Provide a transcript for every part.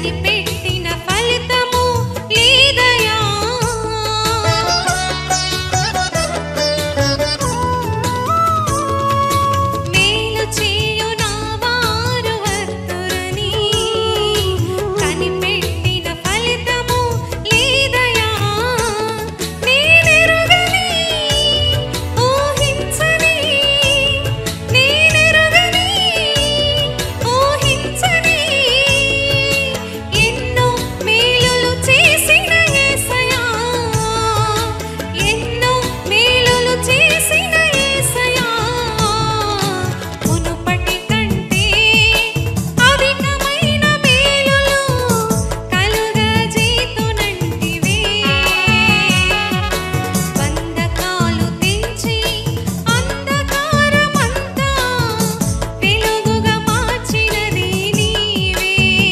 కనిపెట్టిన ఫలితము లేదయా మేలు చేయు నా వారు వర్తురని కనిపెట్టిన ఫలితము లేదయా నేనెరుగని ఊహించని నేనెరుగని ఊహించని ఎన్నో మేలులు చేసిన యేసయ్యా ఎన్నో మేలులు చేసిన యేసయ్యా మునుపటి కంటే అధికమైన మేలులు కలుగజేతునంటివే బంధకాలు తెంచి అంధకారమంతా వెలుగుగా మార్చినది నీవే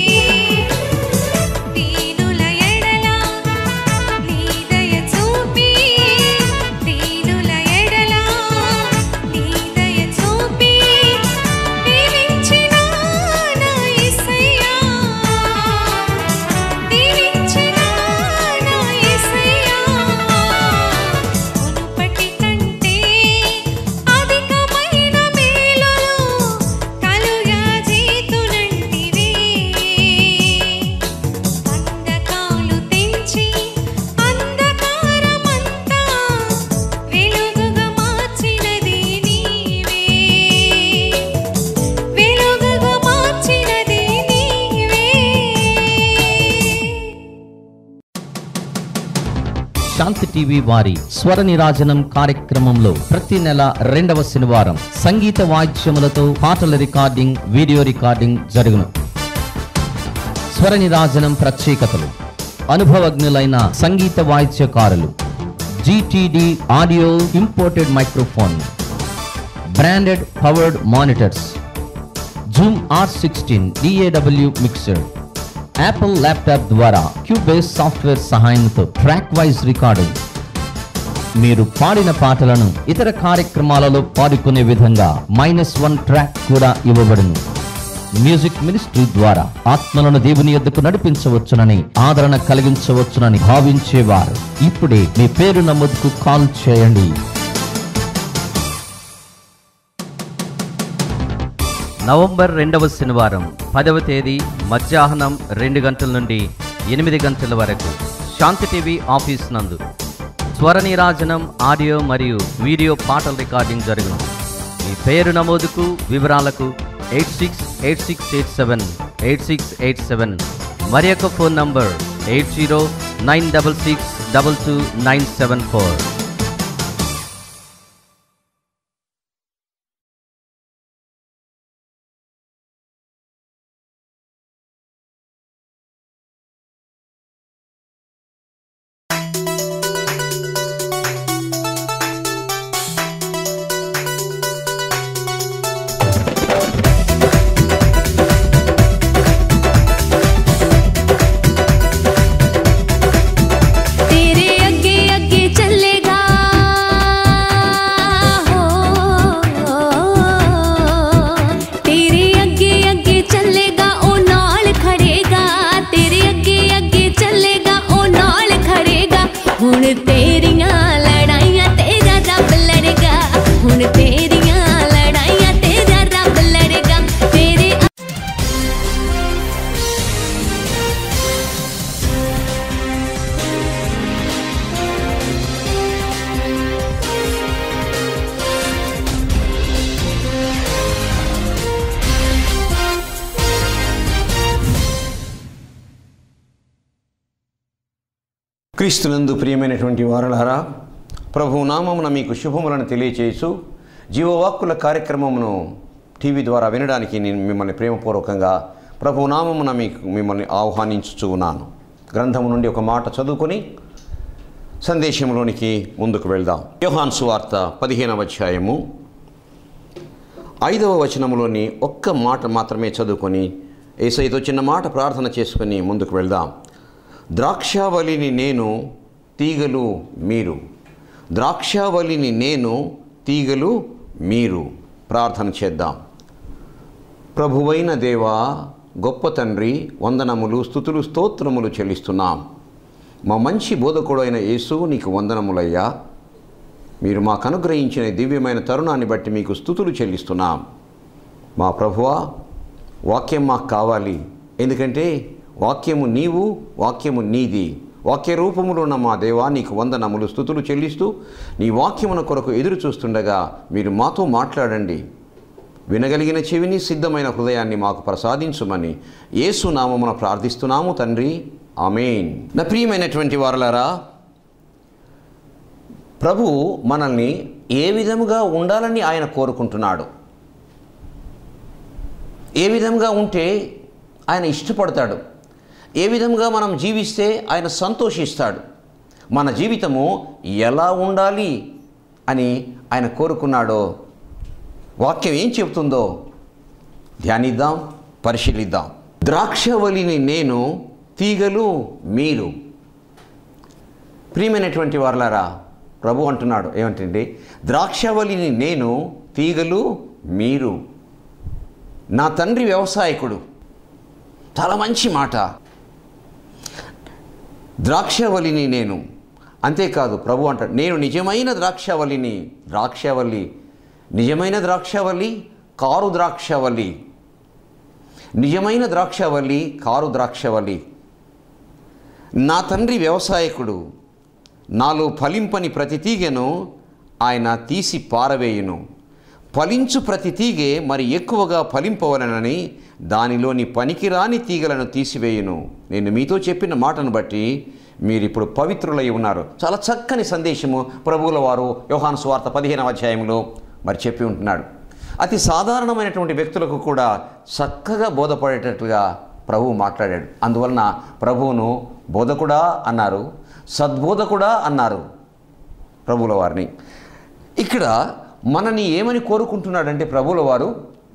దీనుల ఎడల నీ దయ చూపి దీనుల ఎడల నీ దయ చూపి దీవించిన నా యేసయ్యా దీవించిన నా యేసయ్యా మునుపటి కంటే అధికమైన మేలులు కలుగజేతునంటివే అంధకాలు తెంచి అంధకారమంతా వెలుగుగా మార్చినది నీవే వెలుగుగా మార్చినది నీవే శాంతి టీవీ వారి స్వర నిరాజనం కార్యక్రమంలో ప్రతి నెల రెండవ శనివారం సంగీత వాయిద్యములతో పాటల రికార్డింగ్ వీడియో రికార్డింగ్ జరుగును స్వర నిరాజనం ప్రత్యేకతలు అనుభవజ్ఞులైన సంగీత వాయిద్యకారులు GTD audio imported microphone branded powered monitors Zoom R sixteen DAW mixer Apple laptop ద్వారా క్యూబేస్ సాఫ్ట్వేర్ సహాయంతో ట్రాక్ వైజ్ రికార్డింగ్ మీరు పాడిన పాటలను ఇతర కార్యక్రమాలలో పాడుకునే విధంగా మైనస్ వన్ ట్రాక్ కూడా ఇవ్వబడును మ్యూజిక్ మినిస్ట్రీ ద్వారా ఆత్మలను దేవుని యొద్దకు నడిపించవచ్చునని ఆదరణ కలిగించవచ్చునని భావించేవారు ఇప్పుడే మీ పేరు నమోదుకు కాల్ చేయండి నవంబర్ రెండవ శనివారం పదవ తేదీ మధ్యాహ్నం రెండు గంటల నుండి ఎనిమిది గంటల వరకు శాంతి టీవీ ఆఫీస్ నందు స్వర నీరాజనం ఆడియో మరియు వీడియో పాటల రికార్డింగ్ జరుగును మీ పేరు నమోదుకు వివరాలకు eight six eight six eight seven eight six eight seven మరి యొక్క phone number eight zero nine double six double two nine seven four तेरे अगे अगे चलेगा हो तेरे अगे अगे चलेगा ओ नाल खड़ेगा तेरे अगे अगे चलेगा ओ नाल खड़ेगा हुन तेरियां लड़ाइयां तेरा रब लड़ेगा हुन तेरियां लड़ाइयां तेरा रब लड़ेगा तेरे క్రీస్తునందు ప్రియమైనటువంటి వారలారా ప్రభు నామమున మీకు శుభములను తెలియచేయచ్చు జీవవాక్కుల కార్యక్రమమును టీవీ ద్వారా వినడానికి నేను మిమ్మల్ని ప్రేమపూర్వకంగా ప్రభు నామమున మీకు మిమ్మల్ని ఆహ్వానించుచు ఉన్నాను గ్రంథము నుండి ఒక మాట చదువుకొని సందేశంలోనికి ముందుకు వెళ్దాం యోహాన్ సువార్త పదిహేనవ అధ్యాయము ఐదవ వచనములోని ఒక్క మాట మాత్రమే చదువుకొని ఏసైతో చిన్న మాట ప్రార్థన చేసుకొని ముందుకు వెళ్దాం ద్రాక్షావళిని నేను తీగలు మీరు ద్రాక్షావళిని నేను తీగలు మీరు ప్రార్థన చేద్దాం ప్రభువైన దేవా గొప్ప తండ్రి వందనములు స్థుతులు స్తోత్రములు చెల్లిస్తున్నాం మా మంచి బోధకుడు అయిన యేసు నీకు వందనములయ్యా మీరు మాకు అనుగ్రహించిన ఈ దివ్యమైన తరుణాన్ని బట్టి మీకు స్థుతులు చెల్లిస్తున్నాం మా ప్రభువా వాక్యం మాకు కావాలి ఎందుకంటే వాక్యము నీవు వాక్యము నీది వాక్య రూపములో ఉన్న మా దేవా నీకు వందనములు స్థుతులు చెల్లిస్తూ నీ వాక్యమున కొరకు ఎదురు చూస్తుండగా మీరు మాతో మాట్లాడండి వినగలిగిన చెవిని సిద్ధమైన హృదయాన్ని మాకు ప్రసాదించుమని యేసు నామమున ప్రార్థిస్తున్నాము తండ్రి ఆమెన్ నా ప్రియమైనటువంటి వారలారా ప్రభు మనల్ని ఏ విధముగా ఉండాలని ఆయన కోరుకుంటున్నాడు ఏ విధంగా ఉంటే ఆయన ఇష్టపడతాడు ఏ విధంగా మనం జీవిస్తే ఆయన సంతోషిస్తాడు మన జీవితము ఎలా ఉండాలి అని ఆయన కోరుకున్నాడో వాక్యం ఏం చెబుతుందో ధ్యానిద్దాం పరిశీలిద్దాం ద్రాక్షవలిని నేను తీగలు మీరు ప్రియమైనటువంటి వారలారా ప్రభు అంటున్నాడు ఏమంటండి ద్రాక్షవలిని నేను తీగలు మీరు నా తండ్రి వ్యవసాయకుడు చాలా మంచి మాట ద్రాక్షవల్లిని నేను అంతేకాదు ప్రభు అంటాడు నేను నిజమైన ద్రాక్షవల్లిని ద్రాక్షవల్లి నిజమైన ద్రాక్షవల్లి కారు ద్రాక్షవల్లి నిజమైన ద్రాక్షవల్లి కారు ద్రాక్షవల్లి నా తండ్రి వ్యవసాయకుడు నాలో ఫలింపని ప్రతి తీగెను ఆయన తీసి పారవేయును ఫలించు ప్రతి తీగె మరి ఎక్కువగా ఫలింపవలనని దానిలోని పనికిరాని తీగలను తీసివేయును నేను మీతో చెప్పిన మాటను బట్టి మీరు ఇప్పుడు పవిత్రులై ఉన్నారు చాలా చక్కని సందేశము ప్రభువుల వారు యోహాను స్వార్థ పదిహేనవ అధ్యాయంలో మరి చెప్పి ఉంటున్నాడు అతి సాధారణమైనటువంటి వ్యక్తులకు కూడా చక్కగా బోధపడేటట్లుగా ప్రభువు మాట్లాడాడు అందువలన ప్రభువును బోధకుడా అన్నారు సద్బోధకుడా అన్నారు ప్రభువుల వారిని ఇక్కడ మనని ఏమని కోరుకుంటున్నాడంటే ప్రభువుల వారు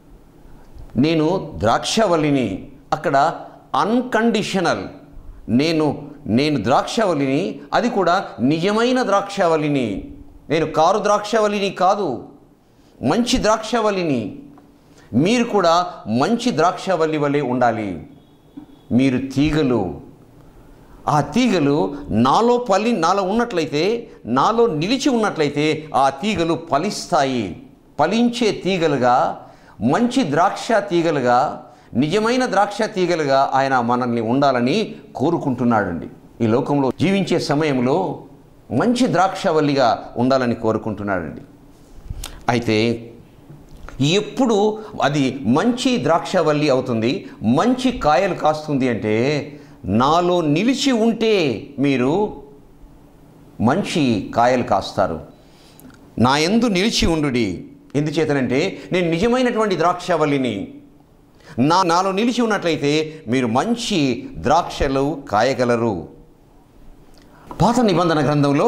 నేను ద్రాక్షవల్లిని అక్కడ అన్కండిషనల్ నేను నేను ద్రాక్షవల్లిని అది కూడా నిజమైన ద్రాక్షవల్లిని నేను కారు ద్రాక్షవల్లిని కాదు మంచి ద్రాక్షవల్లిని మీరు కూడా మంచి ద్రాక్షవల్లి వలె ఉండాలి మీరు తీగలు ఆ తీగలు నాలో ఫలి నాలో ఉన్నట్లయితే నాలో నిలిచి ఉన్నట్లయితే ఆ తీగలు ఫలిస్తాయి ఫలించే తీగలుగా మంచి ద్రాక్ష తీగలుగా నిజమైన ద్రాక్ష తీగలుగా ఆయన మనల్ని ఉండాలని కోరుకుంటున్నాడండి ఈ లోకంలో జీవించే సమయంలో మంచి ద్రాక్షవల్లిగా ఉండాలని కోరుకుంటున్నాడండి అయితే ఎప్పుడు అది మంచి ద్రాక్షవల్లి అవుతుంది మంచి కాయలు కాస్తుంది అంటే నాలో నిలిచి ఉంటే మీరు మంచి కాయలు కాస్తారు నా ఎందు నిలిచి ఉండుడి ఎందుచేతనంటే నేను నిజమైనటువంటి ద్రాక్షవల్లిని నా నాలో నిలిచి ఉన్నట్లయితే మీరు మంచి ద్రాక్షలు కాయగలరు పాత నిబంధన గ్రంథంలో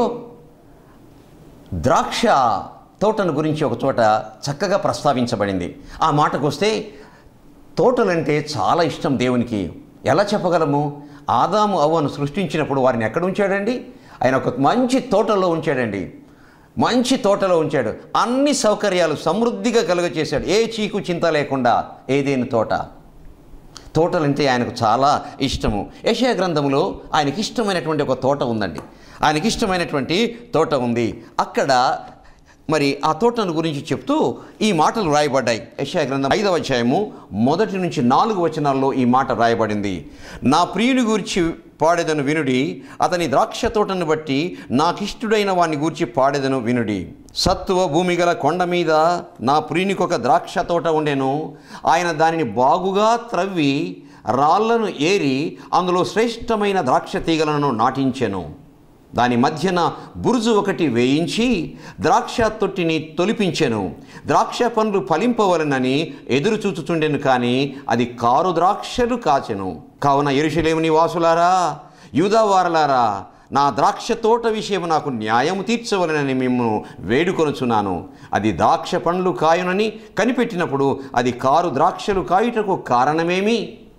ద్రాక్ష తోటను గురించి ఒక చోట చక్కగా ప్రస్తావించబడింది ఆ మాటకు వస్తే తోటలంటే చాలా ఇష్టం దేవునికి ఎలా చెప్పగలము ఆదాము అవ్వను సృష్టించినప్పుడు వారిని ఎక్కడ ఉంచాడండి ఆయన ఒక మంచి తోటలో ఉంచాడండి మంచి తోటలో ఉంచాడు అన్ని సౌకర్యాలు సమృద్ధిగా కలుగచేశాడు ఏ చీకు చింత లేకుండా ఏదేని తోట తోటలంటే ఆయనకు చాలా ఇష్టము యెషయా గ్రంథంలో ఆయనకి ఇష్టమైనటువంటి ఒక తోట ఉందండి ఆయనకి ఇష్టమైనటువంటి తోట ఉంది అక్కడ మరి ఆ తోటను గురించి చెప్తూ ఈ మాటలు రాయబడ్డాయి యెషయా గ్రంథం ఐదవ అధ్యాయము మొదటి నుంచి నాలుగు వచనాల్లో ఈ మాట రాయబడింది నా ప్రియుని గురించి పాడేదను వినుడి అతని ద్రాక్ష తోటను బట్టి నాకిష్టుడైన వాని గూర్చి పాడేదను వినుడి సత్తువ భూమి గల కొండ మీద నా ప్రియునికి ఒక ద్రాక్ష తోట ఉండెను ఆయన దానిని బాగుగా త్రవ్వి రాళ్లను ఏరి అందులో శ్రేష్టమైన ద్రాక్ష తీగలను నాటించెను దాని మధ్యన బురుజు ఒకటి వేయించి ద్రాక్ష తొట్టిని తొలిపించెను ద్రాక్ష పండ్లు ఫలింపవలనని ఎదురు చూచుచుండెను కానీ అది కారు ద్రాక్షలు కాచెను కావున ఎరుషలేము నివాసులారా యూదావారలారా నా ద్రాక్ష తోట విషయం నాకు న్యాయము తీర్చవలనని మిమ్మల్ని వేడుకొనుచున్నాను అది ద్రాక్ష పండ్లు కాయునని కనిపెట్టినప్పుడు అది కారు ద్రాక్షలు కాయుటకు కారణమేమి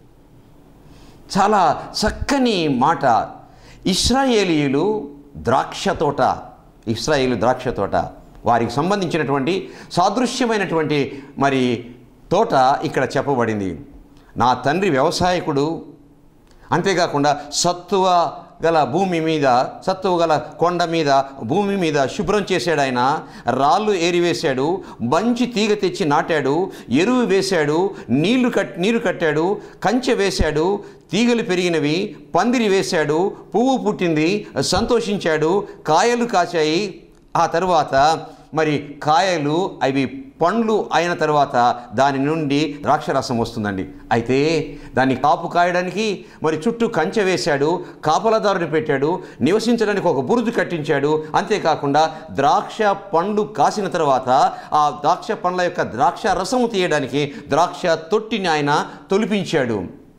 చాలా చక్కని మాట ఇస్రాయేలీయులు ద్రాక్ష తోట ఇస్రాయేలు ద్రాక్ష తోట వారికి సంబంధించినటువంటి సాదృశ్యమైనటువంటి మరి తోట ఇక్కడ చెప్పబడింది నా తండ్రి వ్యవసాయకుడు అంతేకాకుండా సత్తువ గల భూమి మీద సత్తువ గల కొండ మీద భూమి మీద శుభ్రం చేశాడు ఆయన రాళ్ళు ఏరివేశాడు మంచి తీగ తెచ్చి నాటాడు ఎరువు వేశాడు నీళ్లు కట్ నీరు కట్టాడు కంచె వేశాడు తీగలు పెరిగినవి పందిరి వేశాడు పువ్వు పుట్టింది సంతోషించాడు కాయలు కాచాయి ఆ తరువాత మరి కాయలు అవి పండ్లు అయిన తర్వాత దాని నుండి ద్రాక్షరసం వస్తుందండి అయితే దాన్ని కాపు కాయడానికి మరి చుట్టూ కంచె వేశాడు కాపలదారుని పెట్టాడు నివసించడానికి ఒక బురుజు కట్టించాడు అంతేకాకుండా ద్రాక్ష పండ్లు కాసిన తర్వాత ఆ ద్రాక్ష పండ్ల యొక్క ద్రాక్ష రసము తీయడానికి ద్రాక్ష తొట్టిని ఆయన తొలిపించాడు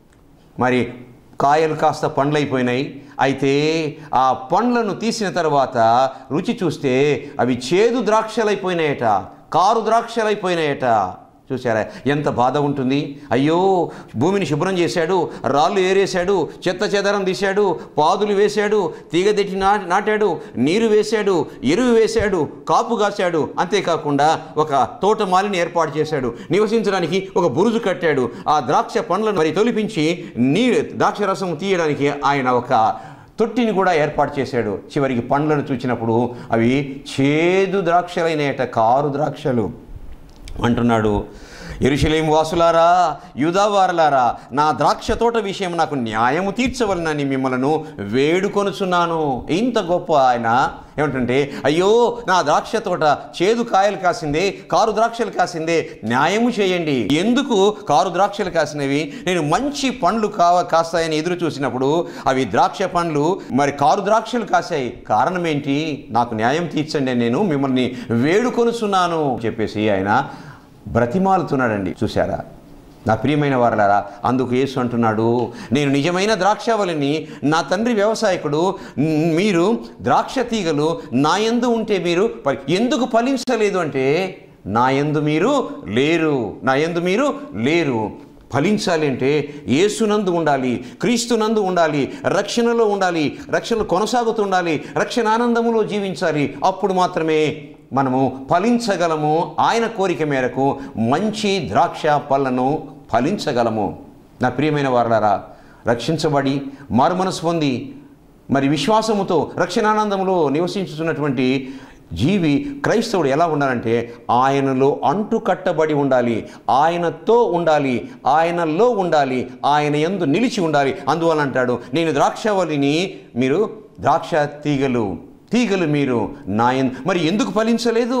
మరి కాయలు కాస్త పండ్లైపోయినాయి అయితే ఆ పండ్లను తీసిన తర్వాత రుచి చూస్తే అవి చేదు ద్రాక్షలైపోయినాయట కారు ద్రాక్షలైపోయినాయట చూసారా ఎంత బాధ ఉంటుంది అయ్యో భూమిని శుభ్రం చేశాడు రాళ్ళు ఏరేశాడు చెత్త చెదరం తీశాడు పాదులు వేశాడు తీగదెట్టి నా నాటాడు నీరు వేశాడు ఎరువు వేశాడు కాపు కాశాడు అంతేకాకుండా ఒక తోటమాలిని ఏర్పాటు చేశాడు నివసించడానికి ఒక బురుజు కట్టాడు ఆ ద్రాక్ష పండ్లను మరి తొలిపించి నీ ద్రాక్ష రసం తీయడానికి ఆయన ఒక తొట్టిని కూడా ఏర్పాటు చేశాడు చివరికి పండ్లను చూచినప్పుడు అవి చేదు ద్రాక్షలైనట కారు ద్రాక్షలు అంటున్నాడు ఎరుషలేం వాసులారా యూదావారలారా నా ద్రాక్ష తోట విషయం నాకు న్యాయము తీర్చవలనని మిమ్మలను వేడుకొనుచున్నాను ఇంత గొప్ప ఆయన ఏమిటంటే అయ్యో నా ద్రాక్ష తోట చేదు కాయలు కాసిందే కారు ద్రాక్షలు కాసిందే న్యాయము చేయండి ఎందుకు కారు ద్రాక్షలు కాసినవి నేను మంచి పండ్లు కావ కాస్తాయని ఎదురు చూసినప్పుడు అవి ద్రాక్ష పండ్లు మరి కారు ద్రాక్షలు కాసాయి కారణం ఏంటి నాకు న్యాయం తీర్చండి నేను మిమ్మల్ని వేడుకొనుచున్నాను చెప్పేసి ఆయన బ్రతిమాలుతున్నాడండి చూశారా నా ప్రియమైన వారలారా అందుకు యేసు అంటున్నాడు నేను నిజమైన ద్రాక్షవల్లిని నా తండ్రి వ్యవసాయకుడు న్- మీరు ద్రాక్ష తీగలు నా యందు ఉంటే మీరు ప- ఎందుకు ఫలించలేదు అంటే నా యందు మీరు లేరు నా యందు మీరు లేరు ఫలించాలి అంటే యేసునందు ఉండాలి క్రీస్తునందు ఉండాలి రక్షణలో ఉండాలి రక్షణలో కొనసాగుతుండాలి రక్షణ ఆనందములో జీవించాలి అప్పుడు మాత్రమే మనము ఫలించగలము ఆయన కోరిక మేరకు మంచి ద్రాక్ష పళ్ళను ఫలించగలము నా ప్రియమైన వారలారా రక్షించబడి మారుమనసు పొంది మరి విశ్వాసముతో రక్షణానందములో నివసించుతున్నటువంటి జీవి క్రైస్తవుడు ఎలా ఉండాలంటే ఆయనలో అంటు కట్టబడి ఉండాలి ఆయనతో ఉండాలి ఆయనలో ఉండాలి ఆయన ఎందు నిలిచి ఉండాలి అందువల్ల అంటాడు నేను ద్రాక్షవల్లిని మీరు ద్రాక్ష తీగలు తీగలు మీరు నా ఎన్- మరి ఎందుకు ఫలించలేదు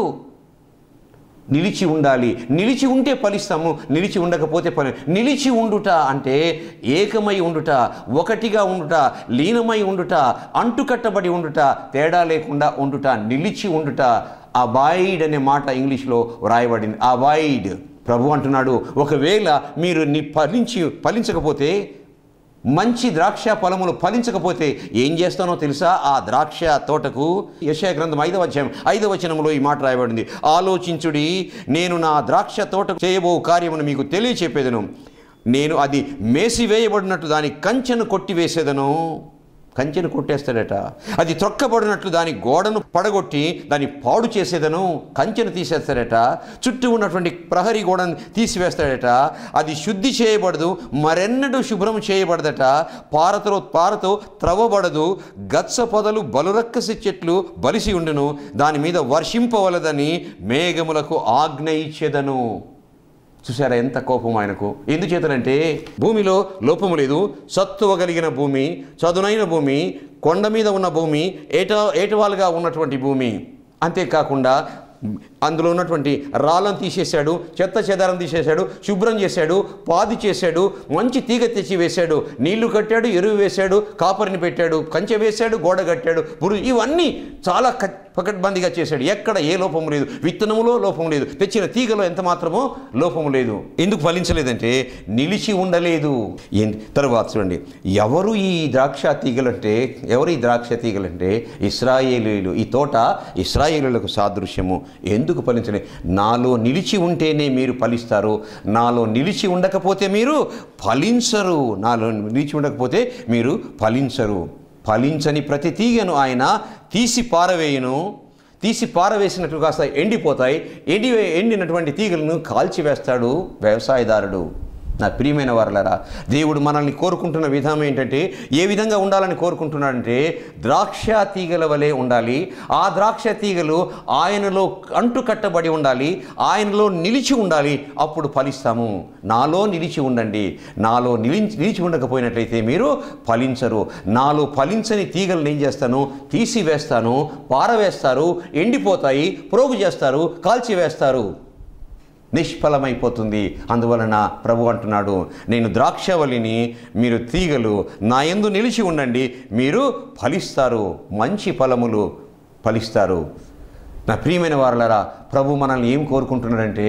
నిలిచి ఉండాలి నిలిచి ఉంటే ఫలిస్తాము నిలిచి ఉండకపోతే ఫలి నిలిచి ఉండుట అంటే ఏకమై ఉండుట ఒకటిగా ఉండుట లీనమై ఉండుట అంటుకట్టబడి ఉండుట తేడా లేకుండా ఉండుట నిలిచి ఉండుట అబాయిడ్ అనే మాట ఇంగ్లీష్లో వ్రాయబడింది అబాయిడ్ ప్రభు అంటున్నాడు ఒకవేళ మీరు ని ఫలించి ఫలించకపోతే మంచి ద్రాక్ష ఫలములు ఫలించకపోతే ఏం చేస్తానో తెలుసా ఆ ద్రాక్ష తోటకు యశయ గ్రంథం ఐదవ అధ్యాయం ఐదవ వచనంలో ఈ మాట రాయబడింది ఆలోచించుడి నేను నా ద్రాక్ష తోట చేయబో కార్యమును మీకు తెలియచెప్పేదను నేను అది మేసివేయబడినట్టు దాని కంచెను కొట్టివేసేదను కంచెను కొట్టేస్తాడట అది త్రొక్కబడినట్లు దాని గోడను పడగొట్టి దాన్ని పాడు చేసేదను కంచెను తీసేస్తాడట చుట్టూ ఉన్నటువంటి ప్రహరీ గోడను తీసివేస్తాడట అది శుద్ధి చేయబడదు మరెన్నడూ శుభ్రం చేయబడదట పారతో పారతో త్రవ్వబడదు గచ్చ పొదలు బలురక్కసి చెట్లు బలిసి ఉండును దాని మీద వర్షింపవలదని మేఘములకు ఆజ్ఞ ఇచ్చేదను చూసారా ఎంత కోపం ఆయనకు ఎందుచేతనంటే భూమిలో లోపము లేదు సత్తువ కలిగిన భూమి చదునైన భూమి కొండ మీద ఉన్న భూమి ఏట ఏటవాలుగా ఉన్నటువంటి భూమి అంతేకాకుండా అందులో ఉన్నటువంటి రాళ్ళను తీసేశాడు చెత్త చెదారం తీసేశాడు శుభ్రం చేశాడు పాది చేశాడు మంచి తీగ తెచ్చి వేశాడు నీళ్లు కట్టాడు ఎరువు వేశాడు కాపరిని పెట్టాడు కంచె వేశాడు గోడ కట్టాడు పురు ఇవన్నీ చాలా క- పకడ్బందీగా చేశాడు ఎక్కడ ఏ లోపం లేదు విత్తనములో లోపం లేదు తెచ్చిన తీగలో ఎంత మాత్రమో లోపం లేదు ఎందుకు ఫలించలేదంటే నిలిచి ఉండలేదు ఏం- తరువాత చూడండి ఎవరు ఈ ద్రాక్ష తీగలంటే ఎవరు ఈ ద్రాక్ష తీగలంటే ఇస్రాయేలీలు ఈ తోట ఇస్రాయేలులకు సాదృశ్యము ఎందుకు ఫలించలే నాలో నిలిచి ఉంటేనే మీరు ఫలిస్తారు నాలో నిలిచి ఉండకపోతే మీరు ఫలించరు నాలో నిలిచి ఉండకపోతే మీరు ఫలించరు ఫలించని ప్రతి తీగను ఆయన తీసి పారవేయును తీసి పారవేసినట్టు కాస్త ఎండిపోతాయి ఎండి ఎండినటువంటి తీగలను కాల్చివేస్తాడు వ్యవసాయదారుడు నా ప్రియమైన వారలరా దేవుడు మనల్ని కోరుకుంటున్న విధానం ఏంటంటే ఏ విధంగా ఉండాలని కోరుకుంటున్నాడంటే ద్రాక్ష తీగల వలె ఉండాలి ఆ ద్రాక్ష తీగలు ఆయనలో అంటు కట్టబడి ఉండాలి ఆయనలో నిలిచి ఉండాలి అప్పుడు ఫలిస్తాము నాలో నిలిచి ఉండండి నాలో నిలిచి నిలిచి ఉండకపోయినట్లయితే మీరు ఫలించరు నాలో ఫలించని తీగలను ఏం చేస్తాను తీసివేస్తాను పారవేస్తారు ఎండిపోతాయి ప్రోగు చేస్తారు కాల్చివేస్తారు నిష్ఫలమైపోతుంది అందువలన ప్రభు అంటున్నాడు నేను ద్రాక్షవల్లిని మీరు తీగలు నా యందు నిలిచి ఉండండి మీరు ఫలిస్తారు మంచి ఫలములు ఫలిస్తారు నా ప్రియమైన వారలరా ప్రభు మనల్ని ఏం కోరుకుంటున్నాడంటే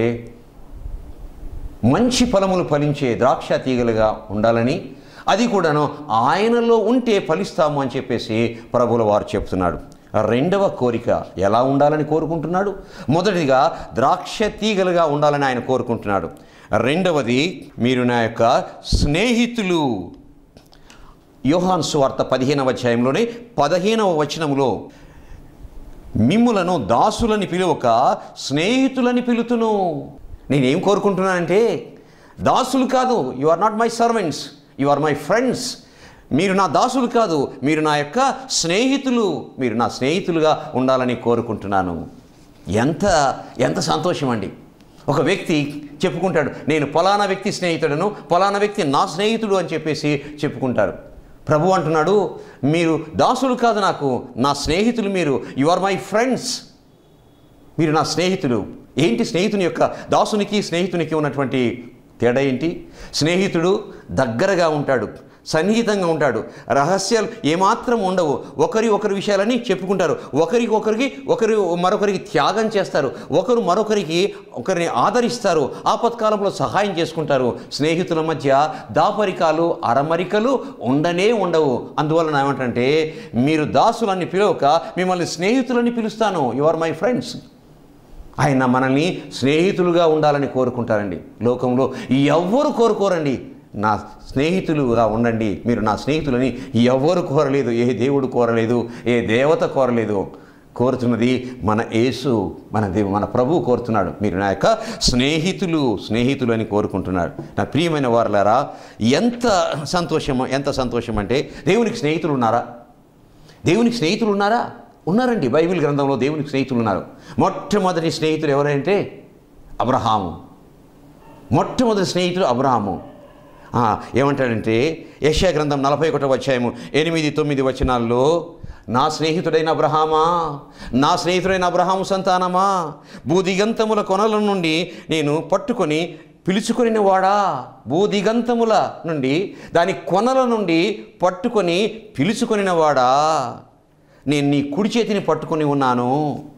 మంచి ఫలములు ఫలించే ద్రాక్ష తీగలుగా ఉండాలని అది కూడాను ఆయనలో ఉంటే ఫలిస్తాము అని చెప్పేసి ప్రభుల వారు చెప్తున్నాడు రెండవ కోరిక ఎలా ఉండాలని కోరుకుంటున్నాడు మొదటిదిగా ద్రాక్ష తీగలుగా ఉండాలని ఆయన కోరుకుంటున్నాడు రెండవది మీరు నా యొక్క స్నేహితులు యోహాన్ సువార్త పదిహేనవ అధ్యాయంలోనే పదిహేనవ వచనములో మిమ్ములను దాసులని పిలువక స్నేహితులని పిలుతును నేనేం కోరుకుంటున్నానంటే దాసులు కాదు you are not my servants you are my friends మీరు నా దాసులు కాదు మీరు నా యొక్క స్నేహితులు మీరు నా స్నేహితులుగా ఉండాలని కోరుకుంటున్నాను ఎంత ఎంత సంతోషం అండి ఒక వ్యక్తి చెప్పుకుంటాడు నేను ఫలానా వ్యక్తి స్నేహితుడను ఫలానా వ్యక్తి నా స్నేహితుడు అని చెప్పేసి చెప్పుకుంటారు ప్రభు అంటున్నాడు మీరు దాసులు కాదు నాకు నా స్నేహితులు మీరు యు ఆర్ మై ఫ్రెండ్స్ మీరు నా స్నేహితులు ఏంటి స్నేహితుని యొక్క దాసునికి స్నేహితునికి ఉన్నటువంటి తేడా ఏంటి స్నేహితుడు దగ్గరగా ఉంటాడు సన్నిహితంగా ఉంటాడు రహస్యాలు ఏమాత్రం ఉండవు ఒకరి ఒకరి విషయాలని చెప్పుకుంటారు ఒకరికి ఒకరికి ఒకరి మరొకరికి త్యాగం చేస్తారు ఒకరు మరొకరికి ఒకరిని ఆదరిస్తారు ఆపత్కాలంలో సహాయం చేసుకుంటారు స్నేహితుల మధ్య దాపరికాలు అరమరికలు ఉండనే ఉండవు అందువలన ఏమంటంటే మీరు దాసులని పిలవక మిమ్మల్ని స్నేహితులని పిలుస్తాను యు ఆర్ మై ఫ్రెండ్స్ ఆయన మనల్ని స్నేహితులుగా ఉండాలని కోరుకుంటారండి లోకంలో ఎవ్వరు కోరుకోరండి నా స్నేహితులుగా ఉండండి మీరు నా స్నేహితులని ఎవ్వరు కోరలేదు ఏ దేవుడు కోరలేదు ఏ దేవత కోరలేదు కోరుతున్నది మన యేసు మన దేవు మన ప్రభు కోరుతున్నాడు మీరు నా యొక్క స్నేహితులు స్నేహితులు అని కోరుకుంటున్నాడు నా ప్రియమైన వారులారా ఎంత సంతోషం ఎంత సంతోషం అంటే దేవునికి స్నేహితులు ఉన్నారా దేవునికి స్నేహితులు ఉన్నారా ఉన్నారండి బైబిల్ గ్రంథంలో దేవునికి స్నేహితులు ఉన్నారు మొట్టమొదటి స్నేహితులు ఎవరంటే అబ్రహాము మొట్టమొదటి స్నేహితుడు అబ్రహాము ఆ, ఏమంటాడంటే యశా గ్రంథం నలభై ఒకటో అధ్యాయము ఎనిమిది తొమ్మిది వచనాల్లో నా స్నేహితుడైన అబ్రహామా నా స్నేహితుడైన అబ్రహాము సంతానమా భూదిగంతముల కొనల నుండి నేను పట్టుకొని పిలుచుకొనిన వాడా భూదిగంతముల నుండి దాని కొనల నుండి పట్టుకొని పిలుచుకొనిన వాడా నేను నీ కుడి చేతిని పట్టుకొని ఉన్నాను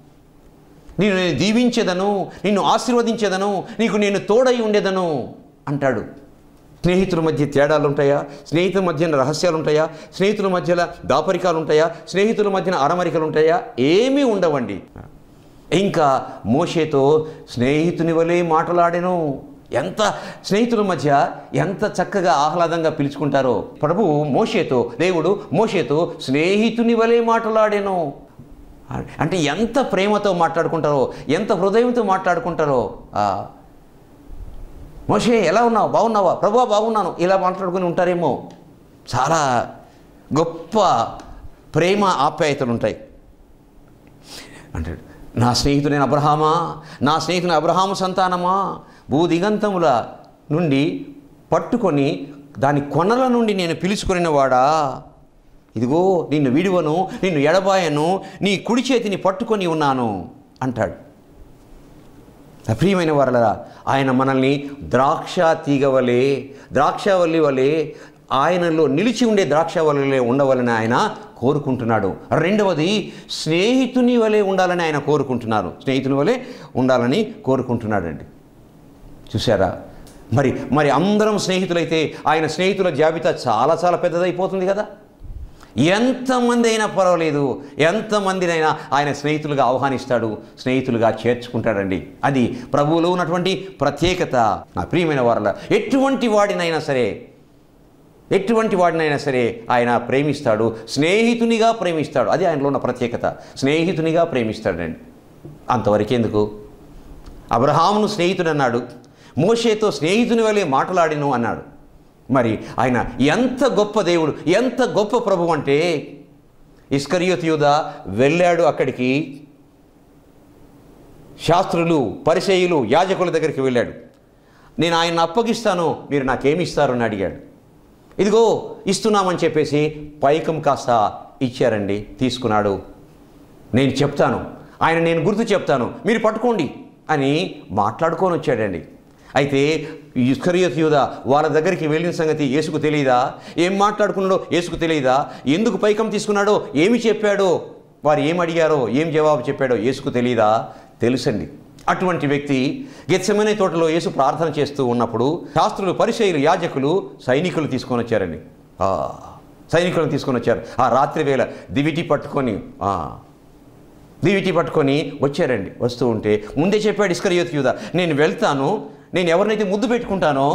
నేను నేను దీవించేదను నిన్ను ఆశీర్వదించేదను నీకు నేను తోడై ఉండేదను అంటాడు స్నేహితుల మధ్య తేడాలు ఉంటాయా స్నేహితుల మధ్యన రహస్యాలు ఉంటాయా స్నేహితుల మధ్యలో దాపరికాలు ఉంటాయా స్నేహితుల మధ్యన అరమరికలు ఉంటాయా ఏమీ ఉండవండి ఇంకా మోషేతో స్నేహితుని వలె మాటలాడెను ఎంత స్నేహితుల మధ్య ఎంత చక్కగా ఆహ్లాదంగా పిలుచుకుంటారో ప్రభు మోషేతో దేవుడు మోషేతో స్నేహితుని వలె మాటలాడెను అంటే ఎంత ప్రేమతో మాట్లాడుకుంటారో ఎంత హృదయంతో మాట్లాడుకుంటారో ఆ, మోషే ఎలా ఉన్నావు బాగున్నావా ప్రభా బాగున్నాను ఇలా మాట్లాడుకుని ఉంటారేమో చాలా గొప్ప ప్రేమ ఆప్యాయతలు ఉంటాయి అంటాడు నా స్నేహితుడైన అబ్రహామా నా స్నేహితుని అబ్రహాము సంతానమా భూదిగంతముల నుండి పట్టుకొని దాని కొనల నుండి నేను పిలుచుకొనిన వాడా ఇదిగో నిన్ను విడువను నిన్ను ఎడబాయను నీ కుడి చేతిని పట్టుకొని ఉన్నాను అంటాడు నా ప్రియమైన వారలరా ఆయన మనల్ని ద్రాక్ష తీగ వలె ద్రాక్షవల్లి వలె ఆయనలో నిలిచి ఉండే ద్రాక్ష వలె ఉండవలని ఆయన కోరుకుంటున్నాడు రెండవది స్నేహితుని వలె ఉండాలని ఆయన కోరుకుంటున్నారు స్నేహితుని వలె ఉండాలని కోరుకుంటున్నాడండి చూసారా మరి మరి అందరం స్నేహితులైతే ఆయన స్నేహితుల జాబితా చాలా చాలా పెద్దదైపోతుంది కదా ఎంతమంది అయినా పర్వాలేదు ఎంతమందినైనా ఆయన స్నేహితులుగా ఆహ్వానిస్తాడు స్నేహితులుగా చేర్చుకుంటాడండి అది ప్రభువులో ఉన్నటువంటి ప్రత్యేకత నా ప్రియమైన వారల ఎటువంటి వాడినైనా సరే ఎటువంటి వాడినైనా సరే ఆయన ప్రేమిస్తాడు స్నేహితునిగా ప్రేమిస్తాడు అది ఆయనలో ఉన్న ప్రత్యేకత స్నేహితునిగా ప్రేమిస్తాడండి అంతవరకు ఎందుకు అబ్రహామును స్నేహితుడు అన్నాడు మోషేతో స్నేహితుని వలె మాట్లాడిను అన్నాడు మరి ఆయన ఎంత గొప్ప దేవుడు ఎంత గొప్ప ప్రభు అంటే ఇస్కరియోత్ యూద వెళ్ళాడు అక్కడికి శాస్త్రులు పరిచయులు యాజకుల దగ్గరికి వెళ్ళాడు నేను ఆయన అప్పగిస్తాను మీరు నాకేమి ఇస్తారు అని అడిగాడు ఇదిగో ఇస్తున్నామని చెప్పేసి పైకం కాస్త ఇచ్చారండి తీసుకున్నాడు నేను చెప్తాను ఆయన నేను గుర్తు చెప్తాను మీరు పట్టుకోండి అని మాట్లాడుకొని వచ్చాడండి అయితే ఇస్కరియోత్ యూద వాళ్ళ దగ్గరికి వెళ్ళిన సంగతి యేసుకు తెలియదా ఏం మాట్లాడుకున్నాడో యేసుకు తెలియదా ఎందుకు పైకం తీసుకున్నాడో ఏమి చెప్పాడో వారు ఏం అడిగారో ఏం జవాబు చెప్పాడో యేసుకు తెలియదా తెలుసండి అటువంటి వ్యక్తి గెత్సమనే తోటలో యేసు ప్రార్థన చేస్తూ ఉన్నప్పుడు శాస్త్రులు పరిచయులు యాజకులు సైనికులు తీసుకొని వచ్చారండి ఆ, సైనికులను తీసుకొని వచ్చారు ఆ రాత్రి వేళ దివిటి పట్టుకొని ఆ, దివిటి పట్టుకొని వచ్చారండి వస్తూ ఉంటే ముందే చెప్పాడు ఇస్కరియోత్ యూద నేను వెళ్తాను నేను ఎవరినైతే ముద్దు పెట్టుకుంటానో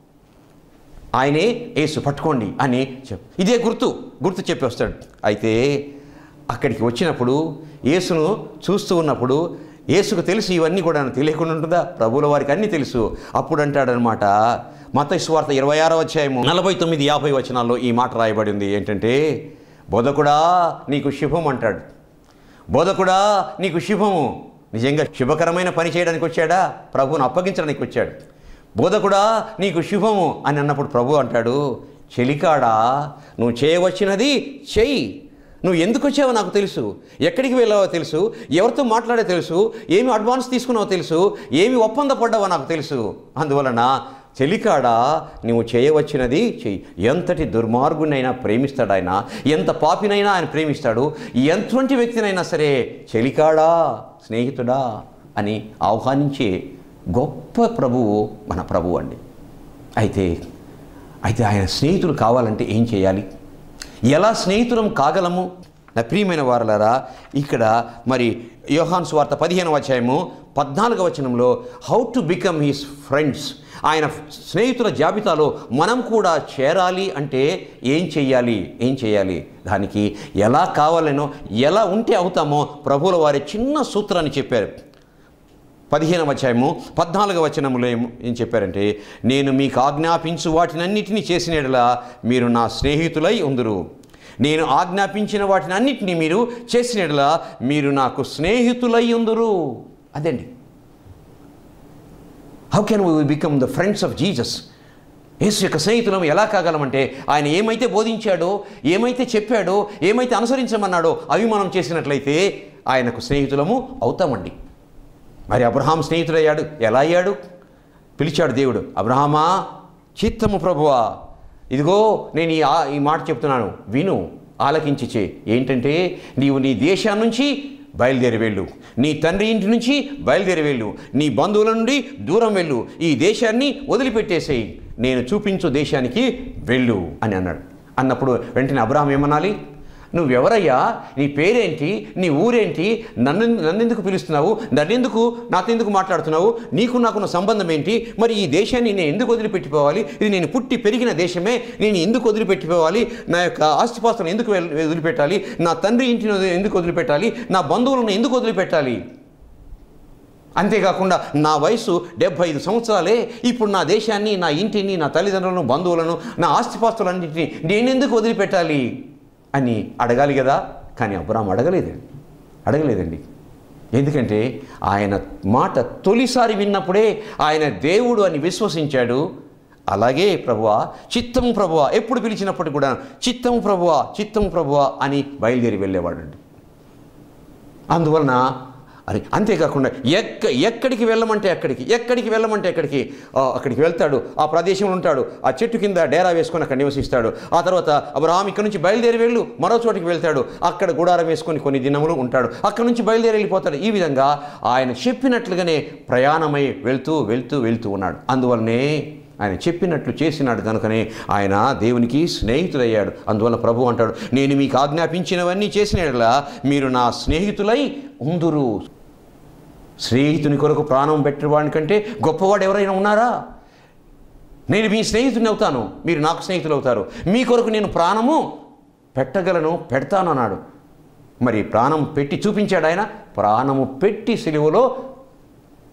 ఆయనే యేసు పట్టుకోండి అని చెప్ ఇదే గుర్తు గుర్తు చెప్పి వస్తాడు అయితే అక్కడికి వచ్చినప్పుడు యేసును చూస్తూ ఉన్నప్పుడు యేసుకు తెలుసు ఇవన్నీ కూడా తెలియకుండా ఉంటుందా ప్రభువుల వారికి అన్నీ తెలుసు అప్పుడు అంటాడనమాట మత స్వార్థ ఇరవై ఆరో అధ్యాయము నలభై తొమ్మిది యాభై వచనాల్లో ఈ మాట రాయబడింది ఏంటంటే బోధకుడా నీకు శుభం అంటాడు బోధకుడా నీకు శుభము నిజంగా శుభకరమైన పని చేయడానికి వచ్చాడా ప్రభువును అప్పగించడానికి వచ్చాడు బోధకుడా నీకు శుభము అని అన్నప్పుడు ప్రభు అంటాడు చెలికాడా నువ్వు చేయవచ్చినది చెయ్యి నువ్వు ఎందుకు వచ్చావో నాకు తెలుసు ఎక్కడికి వెళ్ళావో తెలుసు ఎవరితో మాట్లాడే తెలుసు ఏమి అడ్వాన్స్ తీసుకున్నావో తెలుసు ఏమి ఒప్పంద పడ్డావో నాకు తెలుసు అందువలన చెలికాడా నువ్వు చేయవచ్చినది చెయ్యి ఎంతటి దుర్మార్గునైనా ప్రేమిస్తాడు ఆయన ఎంత పాపినైనా ఆయన ప్రేమిస్తాడు ఎంతటి వ్యక్తినైనా సరే చెలికాడా స్నేహితుడా అని ఆహ్వానించే గొప్ప ప్రభువు మన ప్రభువు అండి అయితే అయితే ఆయన స్నేహితులు కావాలంటే ఏం చేయాలి ఎలా స్నేహితులం కాగలము నా ప్రియమైన వారలారా ఇక్కడ మరి యోహాన్ స్వార్త పదిహేనవ అధ్యాయము పద్నాలుగవ వచనంలో how to become his friends ఆయన స్నేహితుల జాబితాలో మనం కూడా చేరాలి అంటే ఏం చెయ్యాలి ఏం చేయాలి దానికి ఎలా కావాలనో ఎలా ఉంటే అవుతామో ప్రభువుల వారి చిన్న సూత్రాన్ని చెప్పారు పదిహేనవ అధ్యాయము పద్నాలుగవ వచనములో ఏం ఏం చెప్పారంటే నేను మీకు ఆజ్ఞాపించు వాటినన్నిటినీ చేసిన యెడల మీరు నా స్నేహితులై ఉందురు నేను ఆజ్ఞాపించిన వాటిని అన్నిటినీ మీరు చేసిన యెడల మీరు నాకు స్నేహితులై ఉందురు అదండి how can we become the friends of Jesus యేసు యొక్క స్నేహితులం ఎలా కాగలమంటే ఆయన ఏమైతే బోధించాడో ఏమైతే చెప్పాడో ఏమైతే అనుసరించమన్నాడో అవి మనం చేసినట్లయితే ఆయనకు స్నేహితులము అవుతామండి మరి అబ్రహాం స్నేహితుడయ్యాడు ఎలా అయ్యాడు పిలిచాడు దేవుడు అబ్రహామా చిత్తము ప్రభువా ఇదిగో నేను ఈ ఆ- ఈ మాట చెప్తున్నాను విను ఆలకించి చే ఏంటంటే నీవు నీ దేశం నుంచి బయలుదేరి వెళ్ళు నీ తండ్రి ఇంటి నుంచి బయలుదేరి వెళ్ళు నీ బంధువుల నుండి దూరం వెళ్ళు ఈ దేశాన్ని వదిలిపెట్టేసేయి నేను చూపించు దేశానికి వెళ్ళు అని అన్నాడు అన్నప్పుడు వెంటనే అబ్రహాం ఏమనాలి నువ్వెవరయ్యా నీ పేరేంటి నీ ఊరేంటి నన్ను నన్నెందుకు పిలుస్తున్నావు నన్నెందుకు నాతో ఎందుకు మాట్లాడుతున్నావు నీకు నాకున్న సంబంధం ఏంటి మరి ఈ దేశాన్ని నేను ఎందుకు వదిలిపెట్టిపోవాలి ఇది నేను పుట్టి పెరిగిన దేశమే నేను ఎందుకు వదిలిపెట్టిపోవాలి నా యొక్క ఆస్తిపాస్తులను ఎందుకు వెల్- వదిలిపెట్టాలి నా తండ్రి ఇంటిని వదిలి- ఎందుకు వదిలిపెట్టాలి నా బంధువులను ఎందుకు వదిలిపెట్టాలి అంతేకాకుండా నా వయసు డెబ్భై ఐదు సంవత్సరాలే ఇప్పుడు నా దేశాన్ని నా ఇంటిని నా తల్లిదండ్రులను బంధువులను నా ఆస్తిపాస్తులన్నింటినీ నేనెందుకు వదిలిపెట్టాలి అని అడగాలి కదా కానీ అబ్రాం అడగలేదండి అడగలేదండి ఎందుకంటే ఆయన మాట తొలిసారి విన్నప్పుడే ఆయన దేవుడు అని విశ్వసించాడు అలాగే ప్రభువా చిత్తము ప్రభువా ఎప్పుడు పిలిచినప్పటికి కూడా చిత్తము ప్రభువా చిత్తము ప్రభువా అని బయలుదేరి వెళ్ళేవాడండి అందువలన అది అంతేకాకుండా ఎక్క ఎక్కడికి వెళ్ళమంటే అక్కడికి ఎక్కడికి వెళ్ళమంటే అక్కడికి ఆ, అక్కడికి వెళ్తాడు ఆ ప్రదేశంలో ఉంటాడు ఆ చెట్టు కింద డేరా వేసుకొని అక్కడ నివసిస్తాడు ఆ తర్వాత అబ్రహాం ఇక్కడ నుంచి బయలుదేరి వెళ్ళు మరో చోటికి వెళ్తాడు అక్కడ గుడారం వేసుకొని కొన్ని దినములు ఉంటాడు అక్కడ నుంచి బయలుదేరి వెళ్ళిపోతాడు ఈ విధంగా ఆయన చెప్పినట్లుగానే ప్రయాణమై వెళ్తూ వెళ్తూ వెళ్తూ ఉన్నాడు అందువల్లనే ఆయన చెప్పినట్లు చేసినాడు కనుకనే ఆయన దేవునికి స్నేహితుడయ్యాడు అందువల్ల ప్రభు అంటాడు నేను మీకు ఆజ్ఞాపించినవన్నీ చేసిన యెడల మీరు నా స్నేహితులై ఉందురు స్నేహితుని కొరకు ప్రాణం పెట్టేవాడి కంటే గొప్పవాడు ఎవరైనా ఉన్నారా నేను మీ స్నేహితుని అవుతాను మీరు నాకు స్నేహితులు అవుతారు మీ కొరకు నేను ప్రాణము పెట్టగలను పెడతాను అన్నాడు మరి ప్రాణం పెట్టి చూపించాడు ఆయన ప్రాణము పెట్టి సిలువలో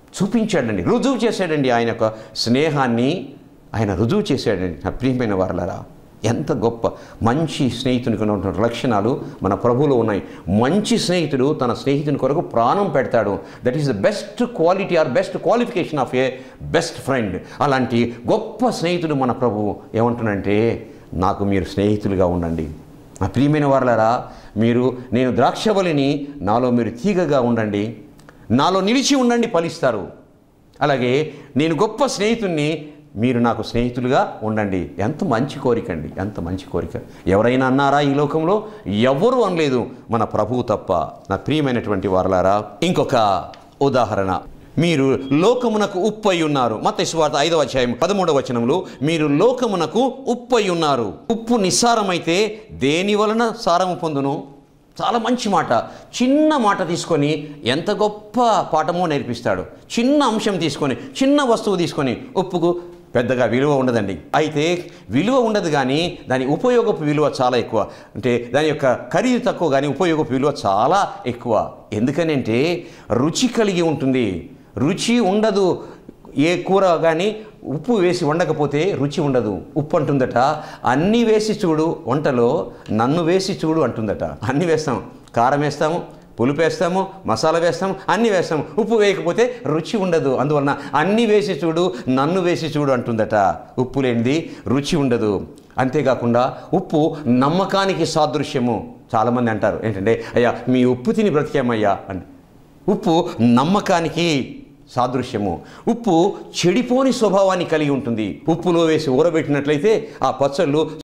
చూపించాడండి రుజువు చేశాడండి ఆయన యొక్క స్నేహాన్ని ఆయన రుజువు చేశాడండి నా ప్రియమైన వారలారా ఎంత గొప్ప మంచి స్నేహితునికి ఉన్నటువంటి లక్షణాలు మన ప్రభువులో ఉన్నాయి మంచి స్నేహితుడు తన స్నేహితుని కొరకు ప్రాణం పెడతాడు that is the best quality or best qualification of a best friend అలాంటి గొప్ప స్నేహితుడు మన ప్రభువు ఏమంటున్నంటే నాకు మీరు స్నేహితులుగా ఉండండి నా ప్రియమైన వారలారా మీరు నేను ద్రాక్షబలిని నాలో మీరు తీగగా ఉండండి నాలో నిలిచి ఉండండి ఫలిస్తారు అలాగే నేను గొప్ప స్నేహితుణ్ణి మీరు నాకు స్నేహితులుగా ఉండండి ఎంత మంచి కోరిక అండి ఎంత మంచి కోరిక ఎవరైనా అన్నారా ఈ లోకంలో ఎవరు అనలేదు మన ప్రభువు తప్ప నా ప్రియమైనటువంటి వారలారా ఇంకొక ఉదాహరణ మీరు లోకమునకు ఉప్పై ఉన్నారు మత స్వార్థ ఐదవ అధ్యాయం పదమూడవ వచనంలో మీరు లోకమునకు ఉప్పై ఉన్నారు ఉప్పు నిస్సారమైతే దేని వలన సారము పొందును చాలా మంచి మాట చిన్న మాట తీసుకొని ఎంత గొప్ప పాఠమో నేర్పిస్తాడు చిన్న అంశం తీసుకొని చిన్న వస్తువు తీసుకొని ఉప్పుకు పెద్దగా విలువ ఉండదండి అయితే విలువ ఉండదు కానీ దాని ఉపయోగపు విలువ చాలా ఎక్కువ అంటే దాని యొక్క ఖరీదు తక్కువ కానీ ఉపయోగపు విలువ చాలా ఎక్కువ ఎందుకనంటే రుచి కలిగి ఉంటుంది రుచి ఉండదు ఏ కూర కానీ ఉప్పు వేసి వండకపోతే రుచి ఉండదు ఉప్పు అంటుందట అన్నీ వేసి చూడు వంటలో నన్ను వేసి చూడు అంటుందట అన్నీ వేస్తాం కారం వేస్తాము పులుపు వేస్తాము మసాలా వేస్తాము అన్నీ వేస్తాము ఉప్పు వేయకపోతే రుచి ఉండదు అందువలన అన్నీ వేసి చూడు నన్ను వేసి చూడు అంటుందట ఉప్పు లేనిది రుచి ఉండదు అంతేకాకుండా ఉప్పు నమ్మకానికి సాదృశ్యము చాలామంది అంటారు ఏంటంటే అయ్యా మీ ఉప్పు తిని బ్రతికామయ్యా అని ఉప్పు నమ్మకానికి సాదృశ్యము ఉప్పు చెడిపోని స్వభావాన్ని కలిగి ఉంటుంది ఉప్పులో వేసి ఊరబెట్టినట్లయితే ఆ పచ్చళ్ళు